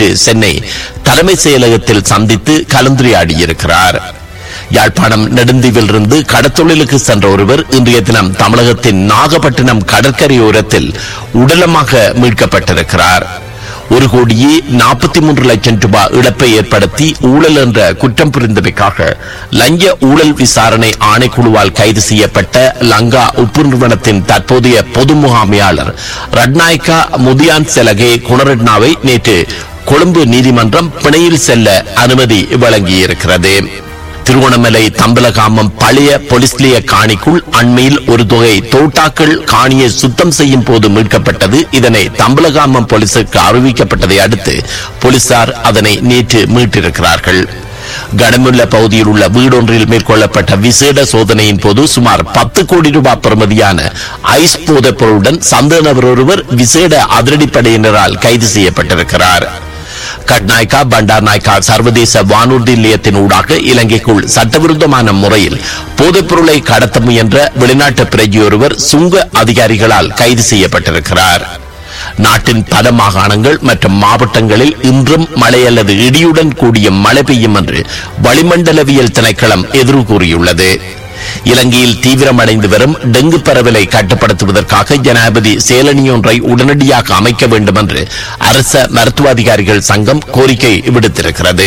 நேற்று சென்னை தலைமை செயலகத்தில் சந்தித்து கலந்துரையாடியிருக்கிறார் யாழ்ப்பாணம் நெடுந்தீவிலிருந்து கடத்தொழிலுக்கு சென்ற ஒருவர் இன்றைய தினம் தமிழகத்தின் நாகப்பட்டினம் கடற்கரையோரத்தில் உடலமாக மீட்கப்பட்டிருக்கிறார் ஒரு கோடியே நாற்பத்தி மூன்று லட்சம் ரூபாய் இழப்பை ஏற்படுத்தி ஊழல் என்ற குற்றம் புரிந்தமைக்காக லஞ்ச ஊழல் விசாரணை ஆணைக்குழுவால் கைது செய்யப்பட்ட லங்கா உப்பு நிறுவனத்தின் தற்போதைய பொது முகாமையாளர் ரட்நாயக்கா முதியான் செலகே குணரட்னாவை நேற்று கொழும்பு நீதிமன்றம் பிணையில் செல்ல அனுமதி வழங்கியிருக்கிறது திருவண்ணாமலை தம்பலகாமம் பழைய போலீஸ் நிலைய காணிக்குள் அண்மையில் ஒரு தொகை தோட்டாக்கள் காணியை சுத்தம் செய்யும் போது மீட்கப்பட்டது இதனை தம்பலகாமம் போலீசுக்கு அறிவிக்கப்பட்டதை அடுத்து போலீசார் அதனை நேற்று மீட்டிருக்கிறார்கள் கடமுள்ள பகுதியில் உள்ள வீடொன்றில் மேற்கொள்ளப்பட்ட விசேட சோதனையின் போது சுமார் பத்து கோடி ரூபாய் பெறுமதியான ஐஸ் போதைப் பொருளுடன் சந்தேக நபர் ஒருவர் விசேட அதிரடிப்படையினரால் கைது செய்யப்பட்டிருக்கிறார் கட்நாயக்கா பண்டார் நாயக்கா சர்வதேச வானூர்தி நிலையத்தின் ஊடாக இலங்கைக்குள் சட்டவிரோதமான முறையில் போதைப் பொருளை கடத்த முயன்ற வெளிநாட்டு பிரஜையொருவர் சுங்க அதிகாரிகளால் கைது செய்யப்பட்டிருக்கிறார் நாட்டின் பல மாகாணங்கள் மற்றும் மாவட்டங்களில் இன்றும் மழை அல்லது இடியுடன் கூடிய மழை பெய்யும் என்று வளிமண்டலவியல் திணைக்களம் எதிர்வு கூறியுள்ளது இலங்கையில் தீவிரமடைந்து வரும் டெங்கு பரவலை கட்டுப்படுத்துவதற்காக ஜனாதிபதி சேலனியொன்றை உடனடியாக அமைக்க வேண்டும் என்று அரச மருத்துவ அதிகாரிகள் சங்கம் கோரிக்கை விடுத்திருக்கிறது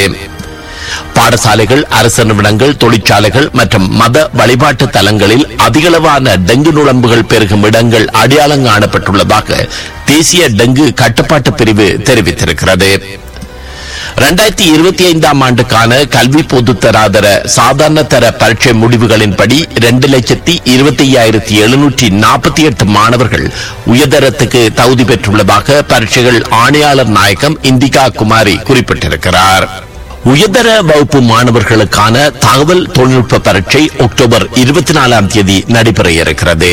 பாடசாலைகள் அரசு நிறுவனங்கள் தொழிற்சாலைகள் மற்றும் மத வழிபாட்டு தலங்களில் அதிகளவான டெங்கு நுழம்புகள் பெருகும் இடங்கள் அடையாளம் காணப்பட்டுள்ளதாக தேசிய டெங்கு கட்டுப்பாட்டு பிரிவு தெரிவித்திருக்கிறது இரண்டாயிரத்தி இருபத்தி ஐந்தாம் ஆண்டுக்கான கல்வி பொதுத்தராதர சாதாரண தர பரீட்சை முடிவுகளின்படி இரண்டு லட்சத்தி இருபத்தி ஐயாயிரத்தி எழுநூற்றி நாற்பத்தி எட்டு மாணவர்கள் உயர்தரத்துக்கு தகுதி பெற்றுள்ளதாக பரீட்சைகள் ஆணையாளர் நாயகம் இந்திகா குமாரி குறிப்பிட்டிருக்கிறார் உயர்தர வகுப்பு மாணவர்களுக்கான தகவல் தொழில்நுட்ப பரீட்சை அக்டோபர் இருபத்தி நாலாம் தேதி நடைபெற இருக்கிறது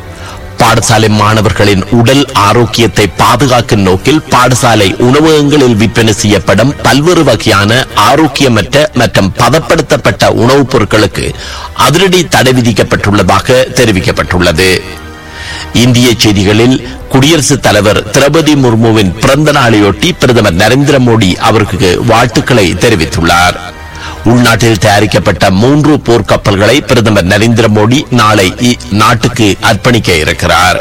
பாடசாலை மாணவர்களின் உடல் ஆரோக்கியத்தை பாதுகாக்கும் நோக்கில் பாடசாலை உணவகங்களில் விற்பனை செய்யப்படும் பல்வேறு வகையான ஆரோக்கியமற்ற மற்றும் பதப்படுத்தப்பட்ட உணவுப் பொருட்களுக்கு அதிரடி தடை விதிக்கப்பட்டுள்ளதாக தெரிவிக்கப்பட்டுள்ளது இந்திய செய்திகளில் குடியரசுத் தலைவர் திரௌபதி முர்முவின் பிறந்த நாளையொட்டி பிரதமர் நரேந்திர மோடி அவருக்கு வாழ்த்துக்களை தெரிவித்துள்ளார் உள்நாட்டில் தயாரிக்கப்பட்ட மூன்று போர்க்கப்பல்களை பிரதமர் நரேந்திர மோடி நாளை இ- நாட்டுக்கு அர்ப்பணிக்க இருக்கிறார்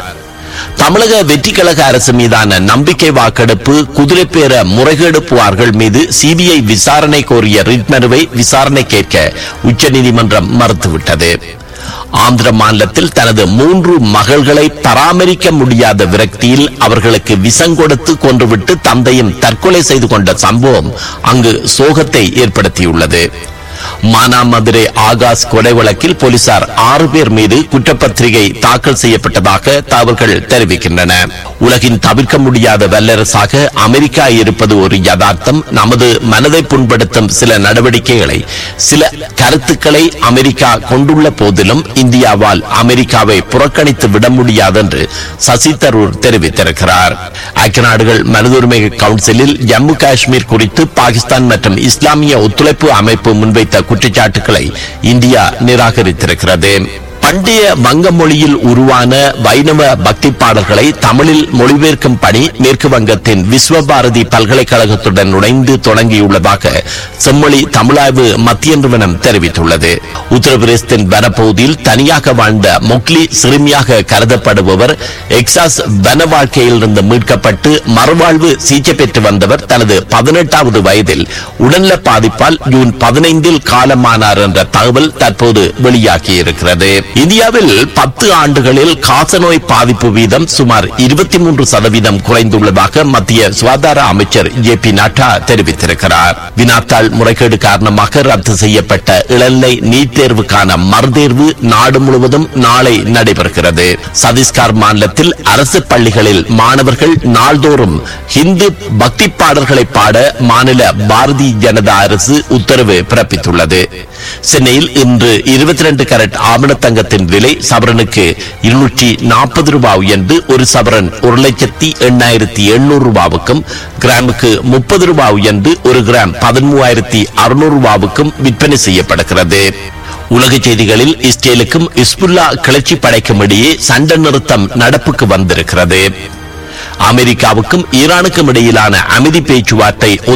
தமிழக வெற்றி கழக அரசு மீதான நம்பிக்கை வாக்கெடுப்பு குதிரைப்பேர முறைகேடு புகார்கள் மீது சிபிஐ விசாரணை கோரிய ரிட் மனுவை விசாரணை கேட்க உச்சநீதிமன்றம் மறுத்துவிட்டது ஆந்திர மாநிலத்தில் தனது மூன்று மகள்களை பராமரிக்க முடியாத விரக்தியில் அவர்களுக்கு விஷம் கொடுத்து கொன்றுவிட்டு தந்தையும் தற்கொலை செய்து கொண்ட சம்பவம் அங்கு சோகத்தை ஏற்படுத்தியுள்ளது மானாமதுரை ஆகாஷ் கொலை வழக்கில் போலீசார் ஆறு பேர் மீது குற்றப்பத்திரிகை தாக்கல் செய்யப்பட்டதாக தகவல்கள் தெரிவிக்கின்றன உலகின் தவிர்க்க முடியாத வல்லரசாக அமெரிக்கா இருப்பது ஒரு யதார்த்தம் நமது மனதை புண்படுத்தும் சில நடவடிக்கைகளை சில கருத்துக்களை அமெரிக்கா கொண்டுள்ள போதிலும் இந்தியாவால் அமெரிக்காவை புறக்கணித்து விட முடியாது என்று சசி தரூர் தெரிவித்திருக்கிறார் ஐக்கிய நாடுகள் மனிதுரிமை கவுன்சிலில் ஜம்மு காஷ்மீர் குறித்து பாகிஸ்தான் மற்றும் இஸ்லாமிய ஒத்துழைப்பு அமைப்பு முன்வைத்த குற்றச்சாட்டுகளை இந்தியா நிராகரித்திருக்கிறது பண்டைய வங்க மொழியில் உருவான வைணவ பக்தி பாடல்களை தமிழில் மொழிபெயர்க்கும் பணி மேற்கு வங்கத்தின் விஸ்வபாரதி பல்கலைக்கழகத்துடன் இணைந்து தொடங்கியுள்ளதாக செம்மொழி தமிழாய்வு மத்திய நிறுவனம் தெரிவித்துள்ளது உத்தரப்பிரதேசத்தின் வனப்பகுதியில் தனியாக வாழ்ந்த மொக்லி சிறுமியாக கருதப்படுபவர் எக்ஸாஸ் வன வாழ்க்கையிலிருந்து மீட்கப்பட்டு மறுவாழ்வு சிகிச்சை பெற்று வந்தவர் தனது பதினெட்டாவது வயதில் உடல்நல பாதிப்பால் ஜூன் பதினைந்தில் காலமானார் என்ற தகவல் தற்போது வெளியாகியிருக்கிறது இந்தியாவில் பத்து ஆண்டுகளில் காசநோய் பாதிப்பு வீதம் சுமார் இருபத்தி மூன்று சதவீதம் குறைந்துள்ளதாக மத்திய சுகாதார அமைச்சர் ஜே பி நட்டா தெரிவித்திருக்கிறார் வினாத்தாள் முறைகேடு காரணமாக ரத்து செய்யப்பட்ட இளநிலை நீட் தேர்வுக்கான மறுதேர்வு நாடு முழுவதும் நாளை நடைபெறுகிறது சத்தீஸ்கர் மாநிலத்தில் அரசு பள்ளிகளில் மாணவர்கள் நாள்தோறும் ஹிந்து பக்தி பாடல்களை பாட மாநில பாரதிய ஜனதா அரசு உத்தரவு பிறப்பித்துள்ளது சென்னையில் இன்று இருபத்தி ரெண்டு கரட் ஆவணத்தங்கத்தின் விலை சவரனுக்கு இருநூற்றி நாற்பது ரூபாய் உயர்ந்து ஒரு சவரன் ஒரு லட்சத்தி எண்ணாயிரத்தி எண்ணூறு ரூபாவுக்கும் கிராமுக்கு முப்பது ரூபாய் உயர்ந்து ஒரு கிராம் பதிமூவாயிரத்தி அறுநூறு ரூபாவுக்கும் விற்பனை செய்யப்படுகிறது உலக செய்திகளில் இஸ்ரேலுக்கும் இஸ்புல்லா கிளர்ச்சி படைக்கும் இடையே சண்டை நிறுத்தம் நடப்புக்கு வந்திருக்கிறது அமெரிக்காவுக்கும் ஈரானுக்கும் இடையிலான அமைதி பேச்சுவார்த்தை